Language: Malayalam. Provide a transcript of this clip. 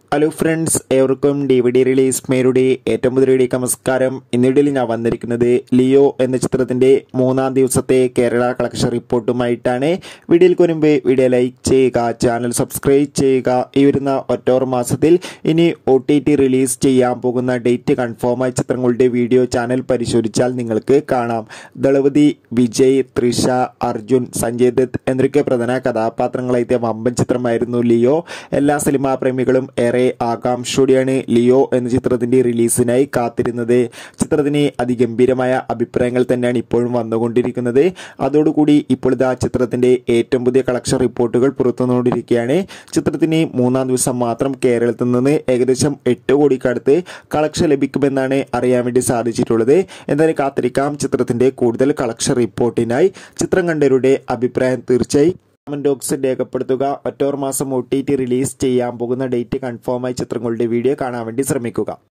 ഹലോ ഫ്രണ്ട്സ് ഏവർക്കും ഡി വി ഡി റിലീസ് മേരുടെ ഏറ്റവും പുതിയ നമസ്കാരം ഇന്നിടയിൽ ഞാൻ വന്നിരിക്കുന്നത് ലിയോ എന്ന ചിത്രത്തിന്റെ മൂന്നാം ദിവസത്തെ കേരള കളക്ഷൻ റിപ്പോർട്ടുമായിട്ടാണ് വീഡിയോയിൽ മുൻപ് വീഡിയോ ലൈക്ക് ചെയ്യുക ചാനൽ സബ്സ്ക്രൈബ് ചെയ്യുക ഈ വരുന്ന ഒക്ടോബർ മാസത്തിൽ ഇനി ഒ ടി ടി റിലീസ് ചെയ്യാൻ പോകുന്ന ഡേറ്റ് കൺഫേമായ ചിത്രങ്ങളുടെ വീഡിയോ ചാനൽ പരിശോധിച്ചാൽ നിങ്ങൾക്ക് കാണാം ദളപതി വിജയ് തൃഷ അർജുൻ സഞ്ജയ് ദത്ത് എന്നൊക്കെ പ്രധാന കഥാപാത്രങ്ങളായ വമ്പൻ ചിത്രമായിരുന്നു ലിയോ എല്ലാ സിനിമാ പ്രേമികളും ഏറെ ആകാംക്ഷയോടെയാണ് ലിയോ എന്ന ചിത്രത്തിന്റെ റിലീസിനായി കാത്തിരുന്നത് ചിത്രത്തിന് അതിഗംഭീരമായ അഭിപ്രായങ്ങൾ തന്നെയാണ് ഇപ്പോഴും വന്നുകൊണ്ടിരിക്കുന്നത് അതോടുകൂടി ഇപ്പോൾ ഇതാ ചിത്രത്തിന്റെ ഏറ്റവും പുതിയ കളക്ഷൻ റിപ്പോർട്ടുകൾ പുറത്തുവന്നുകൊണ്ടിരിക്കുകയാണ് ചിത്രത്തിന് മൂന്നാം ദിവസം മാത്രം കേരളത്തിൽ നിന്ന് ഏകദേശം എട്ട് കോടിക്കടുത്ത് കളക്ഷൻ ലഭിക്കുമെന്നാണ് അറിയാൻ വേണ്ടി സാധിച്ചിട്ടുള്ളത് എന്തായാലും കാത്തിരിക്കാം ചിത്രത്തിന്റെ കൂടുതൽ കളക്ഷൻ റിപ്പോർട്ടിനായി ചിത്രം കണ്ടവരുടെ അഭിപ്രായം തീർച്ചയായും കമന്റ് ബോക്സിൽ രേഖപ്പെടുത്തുക ഒക്ടോബർ മാസം ഒ ടി ടി റിലീസ് ചെയ്യാൻ പോകുന്ന ഡേറ്റ് കൺഫേമായി ചിത്രങ്ങളുടെ വീഡിയോ കാണാൻ വേണ്ടി ശ്രമിക്കുക